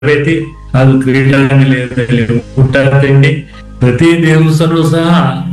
ತರಬೇತಿ ಹಾಗೂ ಕ್ರೀಡಾ ನಿಲಯದಲ್ಲಿ ಊಟ ತಿಂಡಿ ಪ್ರತಿ ದಿವಸನೂ ಸಹ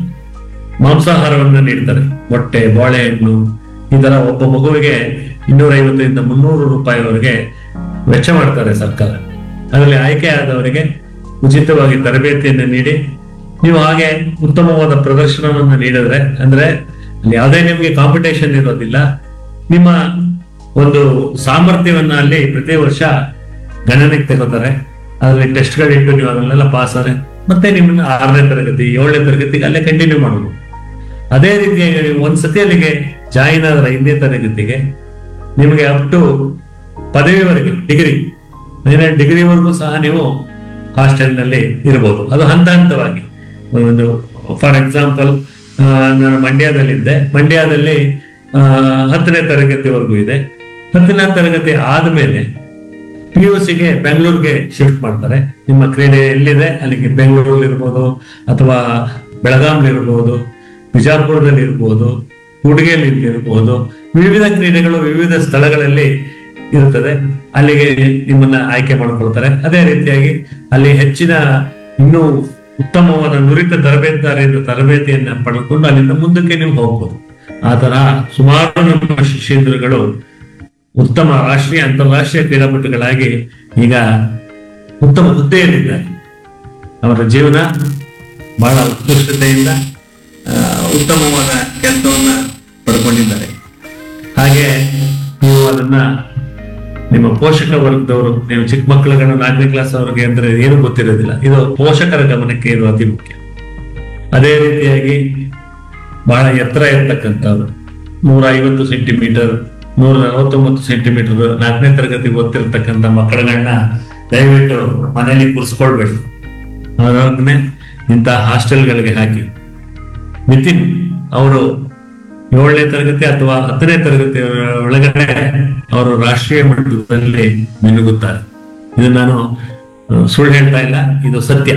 ಮಾಂಸಾಹಾರವನ್ನ ನೀಡ್ತಾರೆ ಮೊಟ್ಟೆ ಬಾಳೆಹಣ್ಣು ಈ ತರ ಒಬ್ಬ ಮಗುವಿಗೆ ಇನ್ನೂರ ಐವತ್ತರಿಂದ ಮುನ್ನೂರು ರೂಪಾಯಿವರೆಗೆ ವೆಚ್ಚ ಮಾಡ್ತಾರೆ ಸರ್ಕಾರ ಅದರಲ್ಲಿ ಆಯ್ಕೆ ಆದವರಿಗೆ ಉಚಿತವಾಗಿ ತರಬೇತಿಯನ್ನು ನೀಡಿ ನೀವು ಹಾಗೆ ಉತ್ತಮವಾದ ಪ್ರದರ್ಶನವನ್ನು ನೀಡಿದ್ರೆ ಅಂದ್ರೆ ಅಲ್ಲಿ ಯಾವುದೇ ನಿಮಗೆ ಕಾಂಪಿಟೇಷನ್ ಇರೋದಿಲ್ಲ ನಿಮ್ಮ ಒಂದು ಸಾಮರ್ಥ್ಯವನ್ನ ಅಲ್ಲಿ ಪ್ರತಿ ವರ್ಷ ಗಣನೆಗೆ ತಗೋತಾರೆ ಅದರಲ್ಲಿ ಟೆಸ್ಟ್ಗಳಿಟ್ಟು ನೀವು ಅದನ್ನೆಲ್ಲ ಪಾಸ್ ಆದರೆ ಮತ್ತೆ ನಿಮ್ಮನ್ನ ಆರನೇ ತರಗತಿ ಏಳನೇ ತರಗತಿಗೆ ಅಲ್ಲೇ ಕಂಟಿನ್ಯೂ ಮಾಡೋದು ಅದೇ ರೀತಿಯಾಗಿ ನೀವು ಒಂದ್ಸತಿ ಅಲ್ಲಿಗೆ ಜಾಯಿನ್ ಆದ್ರ ಹಿಂದೆ ತರಗತಿಗೆ ನಿಮಗೆ ಅಪ್ ಟು ಪದವಿವರೆಗೆ ಡಿಗ್ರಿ ಡಿಗ್ರಿವರೆಗೂ ಸಹ ನೀವು ಹಾಸ್ಟೆಲ್ ನಲ್ಲಿ ಇರಬಹುದು ಅದು ಹಂತ ಹಂತವಾಗಿ ಒಂದು ಫಾರ್ ಎಕ್ಸಾಂಪಲ್ ನಾನು ಮಂಡ್ಯದಲ್ಲಿದ್ದೆ ಮಂಡ್ಯದಲ್ಲಿ ಆ, ಹತ್ತನೇ ತರಗತಿವರೆಗೂ ಇದೆ ಹತ್ತನೇ ತರಗತಿ ಆದ್ಮೇಲೆ ಪಿ ಯು ಸಿಗೆ ಬೆಂಗಳೂರಿಗೆ ಶಿಫ್ಟ್ ಮಾಡ್ತಾರೆ ನಿಮ್ಮ ಕ್ರೀಡೆ ಎಲ್ಲಿದೆ ಅಲ್ಲಿಗೆ ಬೆಂಗಳೂರಲ್ಲಿ ಇರ್ಬೋದು ಅಥವಾ ಬೆಳಗಾಂಲಿ ಇರ್ಬೋದು ಬಿಜಾಪುರದಲ್ಲಿ ಇರ್ಬೋದು ಹುಡುಗಿಯಲ್ಲಿ ಇರ್ಬೋದು ವಿವಿಧ ಕ್ರೀಡೆಗಳು ವಿವಿಧ ಸ್ಥಳಗಳಲ್ಲಿ ಇರುತ್ತದೆ ಅಲ್ಲಿಗೆ ನಿಮ್ಮನ್ನ ಆಯ್ಕೆ ಮಾಡ್ಕೊಳ್ತಾರೆ ಅದೇ ರೀತಿಯಾಗಿ ಅಲ್ಲಿ ಹೆಚ್ಚಿನ ಇನ್ನೂ ಉತ್ತಮವಾದ ನುರಿತ ತರಬೇತುದಾರರಿಂದ ತರಬೇತಿಯನ್ನ ಪಡೆದುಕೊಂಡು ಅಲ್ಲಿಂದ ಮುಂದಕ್ಕೆ ನೀವು ಹೋಗ್ಬೋದು ಆ ತರ ಸುಮಾರು ನಮ್ಮ ಶಿಷ್ಯಂದ್ರಗಳು ಉತ್ತಮ ರಾಷ್ಟ್ರೀಯ ಅಂತಾರಾಷ್ಟ್ರೀಯ ಕ್ರೀಡಾಪಟುಗಳಾಗಿ ಈಗ ಉತ್ತಮ ಹುದ್ದೆಯಲ್ಲಿದ್ದಾರೆ ಅವರ ಜೀವನ ಬಹಳ ಉತ್ಕೃಷ್ಟತೆಯಿಂದ ಆ, ಉತ್ತಮವಾದ ಕೆಲಸವನ್ನ ಪಡ್ಕೊಂಡಿದ್ದಾರೆ ಹಾಗೆ ನೀವು ಅದನ್ನ ನಿಮ್ಮ ಪೋಷಕ ವರ್ಗದವರು ನೀವು ಚಿಕ್ಕ ಮಕ್ಕಳುಗಳು ನಾಲ್ಕನೇ ಕ್ಲಾಸ್ ಅವ್ರಿಗೆ ಅಂದ್ರೆ ಏನು ಗೊತ್ತಿರೋದಿಲ್ಲ ಇದು ಪೋಷಕರ ಗಮನಕ್ಕೆ ಇದು ಅತಿ ಮುಖ್ಯ ಅದೇ ರೀತಿಯಾಗಿ ಬಹಳ ಎತ್ತರ ಇರ್ತಕ್ಕಂಥವ್ರು ನೂರ ಐವತ್ತು ಸೆಂಟಿಮೀಟರ್ ನೂರ ನಲವತ್ತೊಂಬತ್ತು ಸೆಂಟಿಮೀಟರ್ ನಾಲ್ಕನೇ ತರಗತಿ ಓದ್ತಿರ್ತಕ್ಕಂಥ ಮಕ್ಕಳುಗಳನ್ನ ದಯವಿಟ್ಟು ಮನೆಯಲ್ಲಿ ಕೂರಿಸ್ಕೊಳ್ಬೇಡಿ ಅವ್ರನ್ನೇ ಇಂಥ ಹಾಸ್ಟೆಲ್ಗಳಿಗೆ ಹಾಕಿ ನಿತಿನ್ ಅವರು ಏಳನೇ ತರಗತಿ ಅಥವಾ ಹತ್ತನೇ ತರಗತಿ ಒಳಗಡೆ ಅವರು ರಾಷ್ಟ್ರೀಯ ಮಟ್ಟದಲ್ಲಿ ಮಿನುಗುತ್ತಾರೆ ಇದು ನಾನು ಆ, ಸುಳ್ಳು ಹೇಳ್ತಾ ಇಲ್ಲ ಇದು ಸತ್ಯ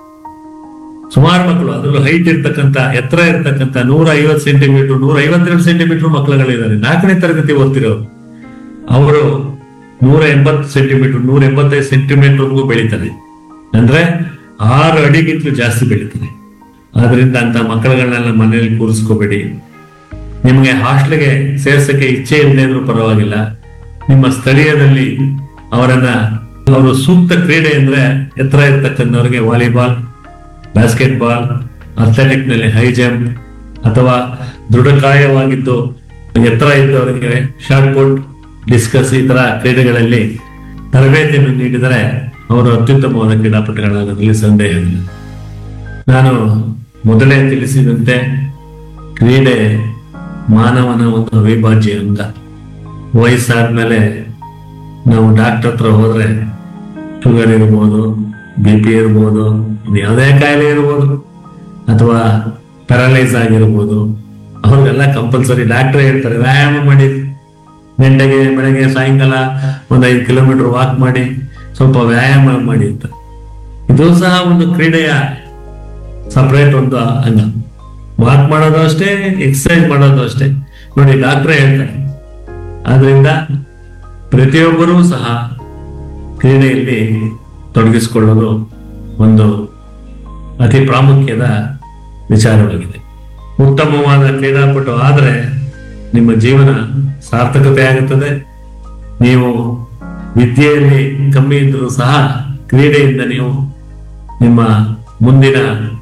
ಸುಮಾರು ಮಕ್ಕಳು ಅದರಲ್ಲೂ ಹೈಟ್ ಇರ್ತಕ್ಕಂಥ ಎತ್ತರ ಇರ್ತಕ್ಕಂಥ ನೂರ ಐವತ್ತು ಸೆಂಟಿಮೀಟರ್ ನೂರ ಐವತ್ತೆರಡು ಸೆಂಟಿಮೀಟರ್ ಮಕ್ಕಳುಗಳಿದ್ದಾರೆ ನಾಲ್ಕನೇ ತರಗತಿ ಓದ್ತಿರೋರು ಅವರು ನೂರ ಎಂಬತ್ತು ಸೆಂಟಿಮೀಟರ್ ನೂರ ಎಂಬತ್ತೈದು ಸೆಂಟಿಮೀಟರ್ವರೆಗೂ ಬೆಳೀತಾರೆ ಅಂದ್ರೆ ಆರು ಅಡಿಗಿಂತಲೂ ಜಾಸ್ತಿ ಬೆಳೀತಾರೆ ಆದ್ರಿಂದ ಅಂತ ಮಕ್ಕಳುಗಳನ್ನೆಲ್ಲ ಮನೆಯಲ್ಲಿ ಕೂರಿಸ್ಕೋಬೇಡಿ ನಿಮಗೆ ಹಾಸ್ಟೆಲ್ಗೆ ಸೇರ್ಸಕ್ಕೆ ಇಚ್ಛೆ ಇಲ್ಲದೆ ಇದ್ರೂ ಪರವಾಗಿಲ್ಲ ನಿಮ್ಮ ಸ್ಥಳೀಯದಲ್ಲಿ ಅವರನ್ನ ಅವರು ಸೂಕ್ತ ಕ್ರೀಡೆ ಅಂದ್ರೆ ಎತ್ತರ ಇರ್ತಕ್ಕಂಥವ್ರಿಗೆ ವಾಲಿಬಾಲ್ ಬಾಸ್ಕೆಟ್ ಬಾಲ್ ಅಥ್ಲೆಟಿಕ್ ನಲ್ಲಿ ಹೈ ಜಂಪ್ ಅಥವಾ ದೃಢಕಾಯವಾಗಿದ್ದು ಎತ್ತರ ಇದ್ದವರಿಗೆ ಶಾರ್ಟ್ ಪುಟ್ ಡಿಸ್ಕಸ್ ಈ ತರ ಕ್ರೀಡೆಗಳಲ್ಲಿ ತರಬೇತಿಯನ್ನು ನೀಡಿದರೆ ಅವರು ಅತ್ಯುತ್ತಮವಾದ ಕ್ರೀಡಾಪಟುಗಳಾಗೋದ್ರಲ್ಲಿ ಸಂದೇಹವಿಲ್ಲ ನಾನು ಮೊದಲೇ ತಿಳಿಸಿದಂತೆ ಕ್ರೀಡೆ ಮಾನವನ ಒಂದು ಅವಿಭಾಜ್ಯ ಅಂಗ ವಯಸ್ಸಾದ್ಮೇಲೆ ನಾವು ಡಾಕ್ಟರ್ ಹತ್ರ ಹೋದ್ರೆ ಶುಗರ್ ಇರ್ಬೋದು ಬಿ ಪಿ ಇರ್ಬೋದು ಇನ್ನು ಯಾವುದೇ ಕಾಯಿಲೆ ಇರ್ಬೋದು ಅಥವಾ ಪ್ಯಾರಲೈಸ್ ಆಗಿರ್ಬೋದು ಅವ್ರಿಗೆಲ್ಲ ಕಂಪಲ್ಸರಿ ಡಾಕ್ಟರ್ ಹೇಳ್ತಾರೆ ವ್ಯಾಯಾಮ ಮಾಡಿ ಗಂಟೆಗೆ ಬೆಳಗ್ಗೆ ಸಾಯಂಕಾಲ ಒಂದು ಐದು ಕಿಲೋಮೀಟರ್ ವಾಕ್ ಮಾಡಿ ಸ್ವಲ್ಪ ವ್ಯಾಯಾಮ ಮಾಡಿ ಅಂತ ಇದು ಸಹ ಒಂದು ಕ್ರೀಡೆಯ ಸಪರೇಟ್ ಒಂದು ಅಂಗ ವಾಕ್ ಮಾಡೋದು ಅಷ್ಟೇ ಎಕ್ಸರ್ಸೈಸ್ ಮಾಡೋದು ಅಷ್ಟೇ ನೋಡಿ ಡಾಕ್ಟ್ರೇ ಹೇಳ್ತಾರೆ ಆದ್ರಿಂದ ಪ್ರತಿಯೊಬ್ಬರೂ ಸಹ ಕ್ರೀಡೆಯಲ್ಲಿ ತೊಡಗಿಸಿಕೊಳ್ಳೋದು ಒಂದು ಅತಿ ಪ್ರಾಮುಖ್ಯದ ವಿಚಾರವಾಗಿದೆ ಉತ್ತಮವಾದ ಕ್ರೀಡಾಪಟು ಆದರೆ ನಿಮ್ಮ ಜೀವನ ಸಾರ್ಥಕತೆ ಆಗುತ್ತದೆ ನೀವು ವಿದ್ಯೆಯಲ್ಲಿ ಕಮ್ಮಿ ಇದ್ರೂ ಸಹ ಕ್ರೀಡೆಯಿಂದ ನೀವು ನಿಮ್ಮ ಮುಂದಿನ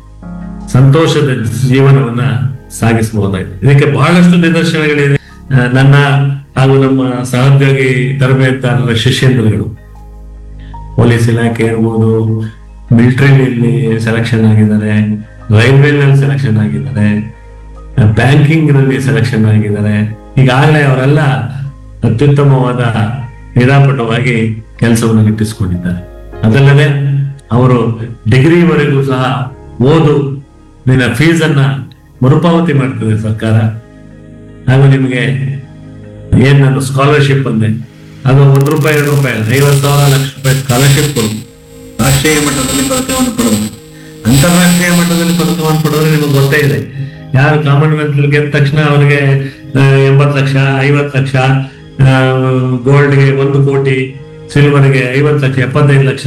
ಸಂತೋಷದ ಜೀವನವನ್ನ ಸಾಗಿಸಬಹುದಾಗಿದೆ ಇದಕ್ಕೆ ಬಹಳಷ್ಟು ನಿದರ್ಶನಗಳಿವೆ ಆ, ನನ್ನ ಹಾಗೂ ನಮ್ಮ ಸಹೋದ್ಯೋಗಿ ತರಬೇತಾರರ ಶಿಷ್ಯಂದ್ರಗಳು ಪೊಲೀಸ್ ಇಲಾಖೆ ಇರ್ಬೋದು ಮಿಲಿಟರಿಯಲ್ಲಿ ಸೆಲೆಕ್ಷನ್ ಆಗಿದ್ದಾರೆ ರೈಲ್ವೆನಲ್ಲಿ ಸೆಲೆಕ್ಷನ್ ಆಗಿದ್ದಾರೆ ಬ್ಯಾಂಕಿಂಗ್ ನಲ್ಲಿ ಸೆಲೆಕ್ಷನ್ ಆಗಿದ್ದಾರೆ ಈಗಾಗಲೇ ಅವರೆಲ್ಲ ಅತ್ಯುತ್ತಮವಾದ ಕ್ರೀಡಾಪಟುವಾಗಿ ಕೆಲಸವನ್ನು ಗಿಟ್ಟಿಸಿಕೊಂಡಿದ್ದಾರೆ ಅದಲ್ಲದೆ ಅವರು ಡಿಗ್ರಿವರೆಗೂ ಸಹ ಓದು ನಿನ್ನ ಫೀಸ್ ಅನ್ನ ಮರುಪಾವತಿ ಮಾಡ್ತದೆ ಸರ್ಕಾರ ಹಾಗೂ ನಿಮಗೆ ಏನ್ ನಾನು ಸ್ಕಾಲರ್ಶಿಪ್ ಅಂದೆ ಅದು ಒಂದು ರೂಪಾಯಿ ಎರಡು ರೂಪಾಯಿ ಅಲ್ಲ, ಐವತ್ತು ಸಾವಿರ ಲಕ್ಷ ರೂಪಾಯಿ ಸ್ಕಾಲರ್ಶಿಪ್ ಕೊಡು ರಾಷ್ಟ್ರೀಯ ಮಟ್ಟದಲ್ಲಿ ಪದಕವನ್ನು ಕೊಡೋದು ಅಂತಾರಾಷ್ಟ್ರೀಯ ಮಟ್ಟದಲ್ಲಿ ಪದಕವನ್ನು ಕೊಡೋದ್ರೆ ನಿಮಗೆ ಗೊತ್ತೇ ಇದೆ ಯಾರು ಕಾಮನ್ವೆಲ್ತ್ ಗೆದ್ದ ತಕ್ಷಣ ಅವರಿಗೆ ಎಂಬತ್ತು ಲಕ್ಷ ಐವತ್ತು ಲಕ್ಷ ಗೋಲ್ಡ್ಗೆ ಒಂದು ಕೋಟಿ ಸಿಲ್ವರ್ಗೆ ಐವತ್ತು ಲಕ್ಷ ಎಪ್ಪತ್ತೈದು ಲಕ್ಷ